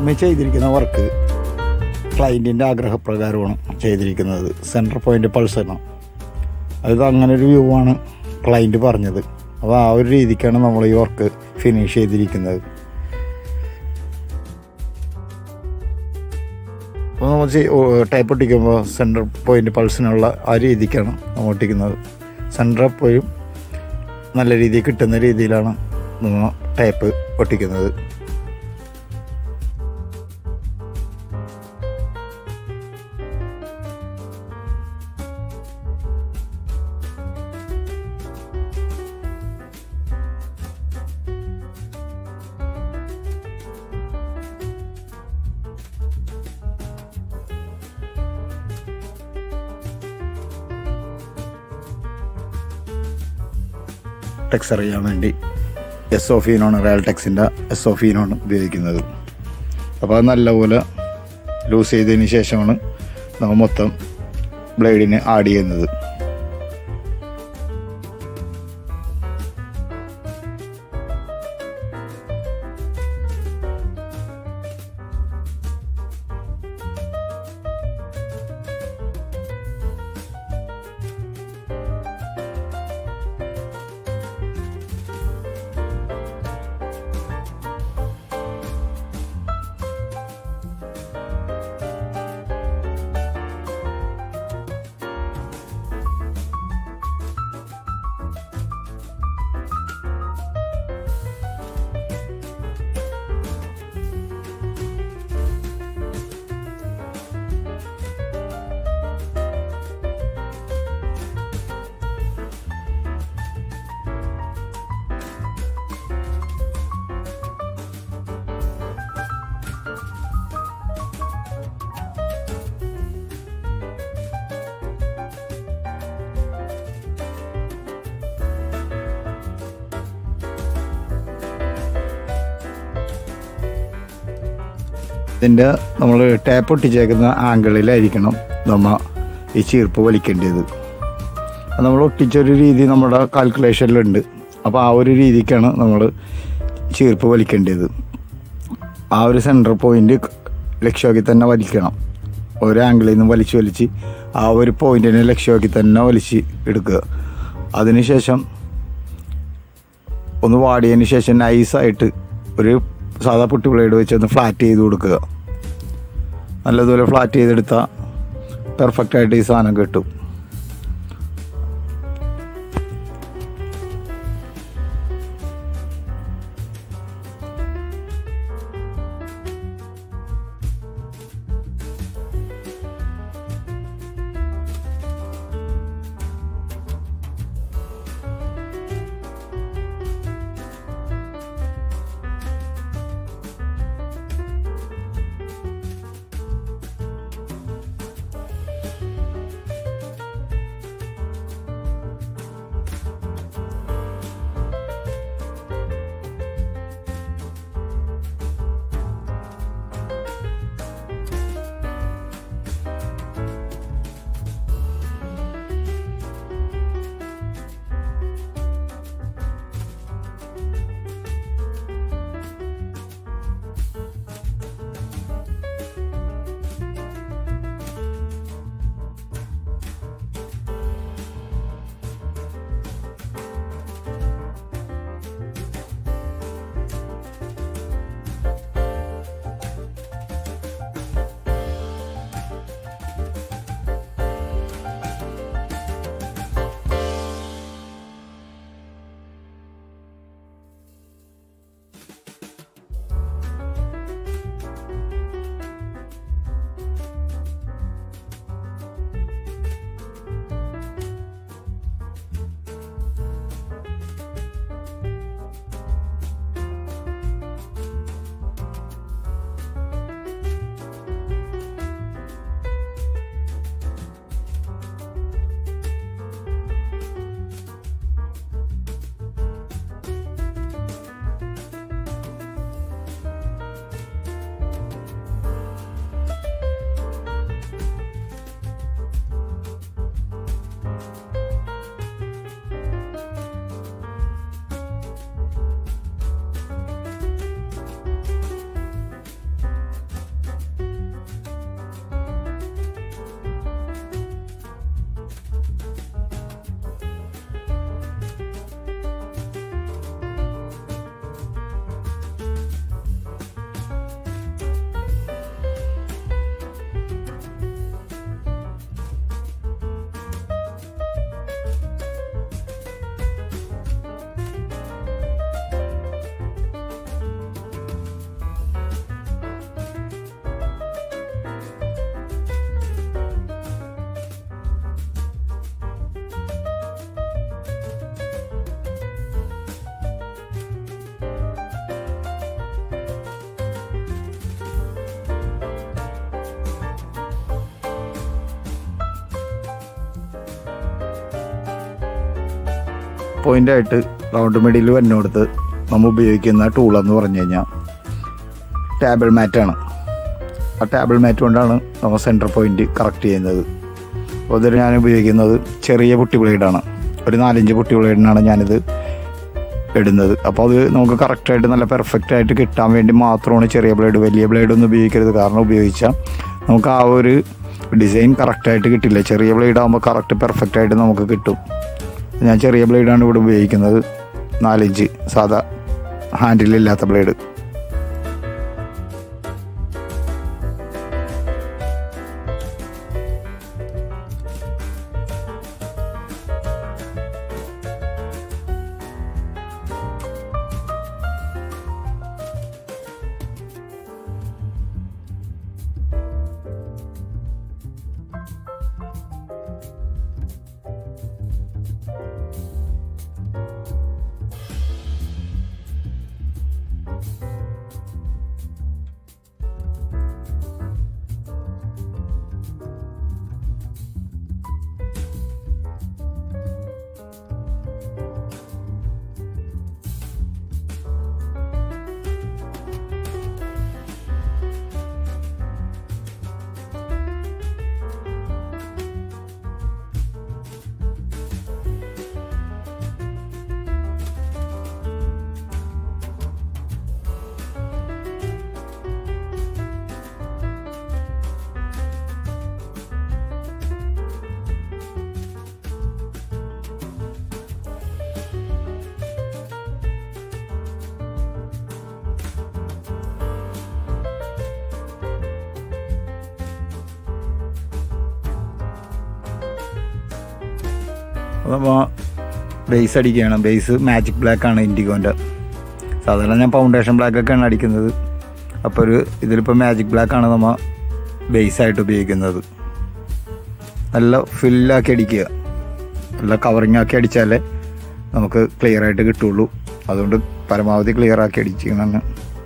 നമ്മൾ ചെയ്തിരിക്കുന്ന വർക്ക് ക്ലയൻറ്റിൻ്റെ ആഗ്രഹപ്രകാരമാണ് ചെയ്തിരിക്കുന്നത് സെൻറ്റർ പോയിൻ്റ് പൾസറിന് അത് അങ്ങനെ ഒരു വ്യൂ ആണ് ക്ലയൻറ്റ് പറഞ്ഞത് അപ്പോൾ ആ ഒരു രീതിക്കാണ് നമ്മൾ ഈ വർക്ക് ഫിനിഷ് ചെയ്തിരിക്കുന്നത് അപ്പോൾ നമ്മൾ ടൈപ്പ് ഒട്ടിക്കുമ്പോൾ സെൻറ്റർ പോയിൻ്റ് പൾസിനുള്ള ആ രീതിക്കാണ് നമ്മൾ ഒട്ടിക്കുന്നത് സെൻറ്റർ പോയും നല്ല രീതിയിൽ കിട്ടുന്ന രീതിയിലാണ് നമ്മൾ ടൈപ്പ് ഒട്ടിക്കുന്നത് ടെക്സ് അറിയാൻ വേണ്ടി എസ് ഒ ഫീനാണ് റയൽ ടെക്സിൻ്റെ എസ് ഒ ഫീനാണ് ഉപയോഗിക്കുന്നത് അപ്പോൾ അത് നല്ലപോലെ ലൂസ് ചെയ്തതിന് ശേഷമാണ് നമ്മൾ മൊത്തം ബ്ലേഡിന് ആഡ് ചെയ്യുന്നത് ഇതിൻ്റെ നമ്മൾ ടാപ്പ് ഒട്ടിച്ചേക്കുന്ന ആംഗിളിലായിരിക്കണം നമ്മൾ ഈ ചീർപ്പ് വലിക്കേണ്ടത് അത് നമ്മൾ ഒട്ടിച്ചൊരു രീതി നമ്മുടെ കാൽക്കുലേഷനിലുണ്ട് അപ്പോൾ ആ ഒരു രീതിക്കാണ് നമ്മൾ ചീർപ്പ് വലിക്കേണ്ടത് ആ ഒരു സെൻറ്റർ പോയിൻ്റ് ലക്ഷ്യമാക്കി തന്നെ വലിക്കണം ഒരു ആംഗിളിൽ നിന്ന് വലിച്ച് വലിച്ച് ആ ഒരു പോയിന്റിനെ ലക്ഷ്യമാക്കി തന്നെ വലിച്ച് എടുക്കുക അതിനുശേഷം ഒന്ന് വാടിയതിന് ശേഷം നൈസായിട്ട് ഒരു സാധാ പുട്ടി ബ്ലേഡ് വെച്ച് ഒന്ന് ഫ്ലാറ്റ് ചെയ്ത് കൊടുക്കുക നല്ലതുപോലെ ഫ്ലാറ്റ് ചെയ്തെടുത്താൽ പെർഫെക്റ്റ് ആയിട്ട് ഈ സാധനം കിട്ടും പോയിന്റ് ആയിട്ട് റൗണ്ട് മിഡിൽ വരുന്നിടത്ത് നമ്മൾ ഉപയോഗിക്കുന്ന ടൂൾ എന്ന് പറഞ്ഞു കഴിഞ്ഞാൽ ടേബിൾ മാറ്റാണ് ആ ടേബിൾ മാറ്റ് കൊണ്ടാണ് നമ്മൾ സെൻറ്റർ പോയിന്റ് കറക്റ്റ് ചെയ്യുന്നത് അപ്പോൾ ഇതിൽ ഞാൻ ഉപയോഗിക്കുന്നത് ചെറിയ പുട്ടി ബ്ലേഡാണ് ഒരു നാലഞ്ച് പുട്ടി ബ്ലേഡിനാണ് ഞാനിത് ഇടുന്നത് അപ്പോൾ അത് നമുക്ക് കറക്റ്റായിട്ട് നല്ല പെർഫെക്റ്റ് ആയിട്ട് കിട്ടാൻ വേണ്ടി മാത്രമാണ് ചെറിയ ബ്ലേഡ് വലിയ ബ്ലേഡ് ഒന്നും ഉപയോഗിക്കരുത് കാരണം ഉപയോഗിച്ചാൽ നമുക്ക് ആ ഒരു ഡിസൈൻ കറക്റ്റായിട്ട് കിട്ടില്ല ചെറിയ ബ്ലേഡ് ആകുമ്പോൾ കറക്റ്റ് പെർഫെക്റ്റ് ആയിട്ട് നമുക്ക് കിട്ടും ഞാൻ ചെറിയ ബ്ലേഡാണ് ഇവിടെ ഉപയോഗിക്കുന്നത് നാലിഞ്ച് സാധാ ഹാൻഡിലില്ലാത്ത ബ്ലേഡ് അപ്പോൾ ബേസ് അടിക്കുകയാണ് ബേസ് മാജിക് ബ്ലാക്ക് ആണ് ഇൻഡിഗോൻ്റെ സാധാരണ ഞാൻ ഫൗണ്ടേഷൻ ബ്ലാക്ക് ഒക്കെയാണ് അടിക്കുന്നത് അപ്പോൾ ഒരു ഇതിലിപ്പോൾ മാജിക് ബ്ലാക്ക് ആണ് നമ്മൾ ബേസ് ആയിട്ട് ഉപയോഗിക്കുന്നത് നല്ല ഫില്ലാക്കി അടിക്കുക നല്ല കവറിങ് ആക്കി അടിച്ചാലേ നമുക്ക് ക്ലിയർ ആയിട്ട് കിട്ടുള്ളൂ അതുകൊണ്ട് പരമാവധി ക്ലിയർ ആക്കി അടിച്ചിങ്ങനെ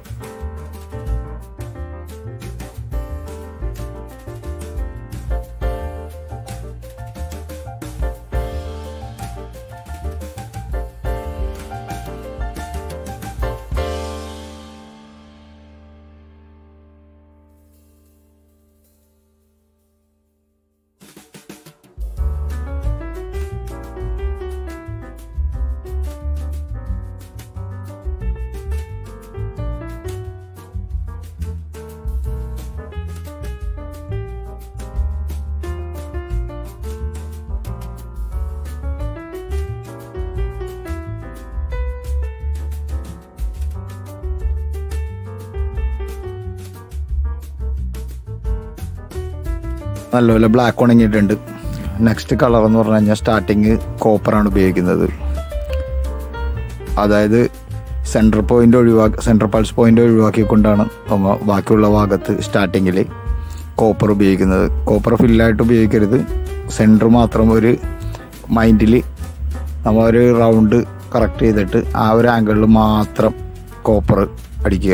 നല്ലപോലെ ബ്ലാക്ക് ഉണങ്ങിയിട്ടുണ്ട് നെക്സ്റ്റ് കളർ എന്ന് പറഞ്ഞു കഴിഞ്ഞാൽ സ്റ്റാർട്ടിങ് കോപ്പറാണ് ഉപയോഗിക്കുന്നത് അതായത് സെൻറ്റർ പോയിന്റ് ഒഴിവാക്കി സെൻറ്റർ പൾസ് പോയിന്റ് ഒഴിവാക്കിക്കൊണ്ടാണ് നമ്മ ബാക്കിയുള്ള ഭാഗത്ത് സ്റ്റാർട്ടിങ്ങിൽ കോപ്പർ ഉപയോഗിക്കുന്നത് കോപ്പർ ഫില്ലായിട്ട് ഉപയോഗിക്കരുത് സെൻറ്റർ മാത്രം ഒരു മൈൻഡിൽ നമ്മൾ ഒരു റൗണ്ട് കറക്റ്റ് ചെയ്തിട്ട് ആ ഒരു ആംഗിളിൽ മാത്രം കോപ്പർ അടിക്കുക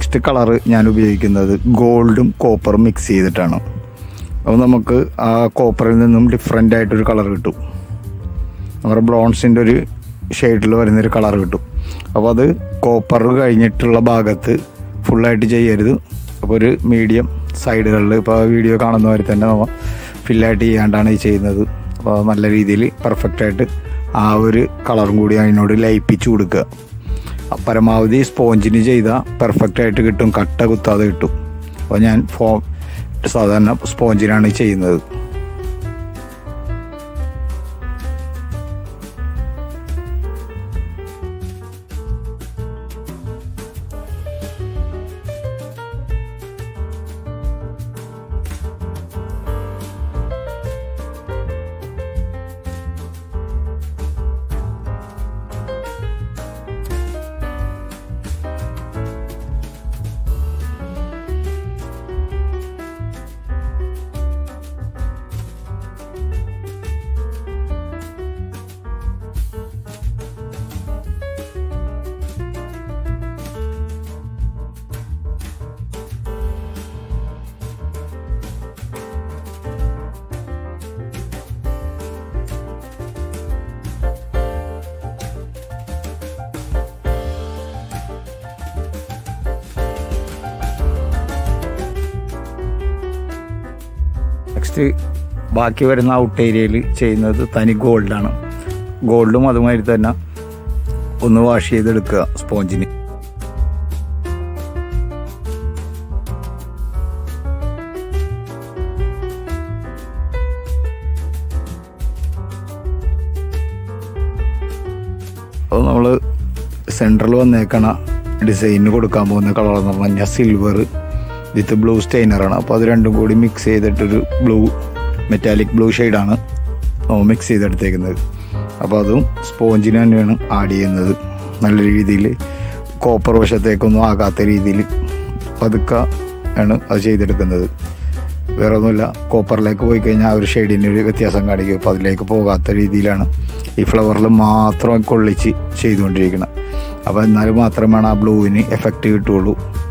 നെക്സ്റ്റ് കളറ് ഞാൻ ഉപയോഗിക്കുന്നത് ഗോൾഡും കോപ്പറും മിക്സ് ചെയ്തിട്ടാണ് അപ്പോൾ നമുക്ക് ആ കോപ്പറിൽ നിന്നും ഡിഫറെൻ്റ് ആയിട്ടൊരു കളർ കിട്ടും നമ്മുടെ ബ്രോൺസിൻ്റെ ഒരു ഷെയ്ഡിൽ വരുന്നൊരു കളർ കിട്ടും അപ്പോൾ അത് കോപ്പർ കഴിഞ്ഞിട്ടുള്ള ഭാഗത്ത് ഫുള്ളായിട്ട് ചെയ്യരുത് അപ്പോൾ ഒരു മീഡിയം സൈഡുകളിൽ ഇപ്പോൾ വീഡിയോ കാണുന്നവർ തന്നെ നമ്മൾ ഫില്ലായിട്ട് ചെയ്യാണ്ടാണ് ഈ ചെയ്യുന്നത് അപ്പോൾ അത് നല്ല രീതിയിൽ പെർഫെക്റ്റായിട്ട് ആ ഒരു കളറും കൂടി അതിനോട് ലയിപ്പിച്ച് കൊടുക്കുക ആ പരമാവധി സ്പോഞ്ചിന് ചെയ്താൽ പെർഫെക്റ്റായിട്ട് കിട്ടും കട്ട കുത്താതെ കിട്ടും അപ്പോൾ ഞാൻ ഫോ സാധാരണ സ്പോഞ്ചിനാണ് ചെയ്യുന്നത് നെക്സ്റ്റ് ബാക്കി വരുന്ന ഔട്ട് ഏരിയയിൽ ചെയ്യുന്നത് തനി ഗോൾഡാണ് ഗോൾഡും അതുമാതിരി തന്നെ ഒന്ന് വാഷ് ചെയ്തെടുക്കുക സ്പോഞ്ചിന് അപ്പോൾ നമ്മൾ സെൻറ്ററിൽ വന്നേക്കണ ഡിസൈനിന് കൊടുക്കാൻ പോകുന്ന കളർ എന്ന് പറഞ്ഞു കഴിഞ്ഞാൽ സിൽവർ വിത്ത് ബ്ലൂ സ്റ്റെയിനറാണ് അപ്പോൾ അത് രണ്ടും കൂടി മിക്സ് ചെയ്തിട്ടൊരു ബ്ലൂ മെറ്റാലിക് ബ്ലൂ ഷെയ്ഡാണ് മിക്സ് ചെയ്തെടുത്തേക്കുന്നത് അപ്പോൾ അതും സ്പോഞ്ചിന് തന്നെയാണ് ആഡ് ചെയ്യുന്നത് നല്ല രീതിയിൽ കോപ്പർ വശത്തേക്കൊന്നും ആകാത്ത രീതിയിൽ പതുക്കെ ആണ് അത് ചെയ്തെടുക്കുന്നത് വേറെ ഒന്നുമില്ല കോപ്പറിലേക്ക് പോയി കഴിഞ്ഞാൽ ആ ഒരു ഷെയ്ഡിന് ഒരു വ്യത്യാസം കാണിക്കും അപ്പോൾ അതിലേക്ക് പോകാത്ത രീതിയിലാണ് ഈ ഫ്ലവറിൽ മാത്രം കൊള്ളിച്ച് ചെയ്തുകൊണ്ടിരിക്കുന്നത് അപ്പോൾ എന്നാൽ മാത്രമാണ് ആ ബ്ലൂവിന് എഫക്റ്റ് കിട്ടുള്ളൂ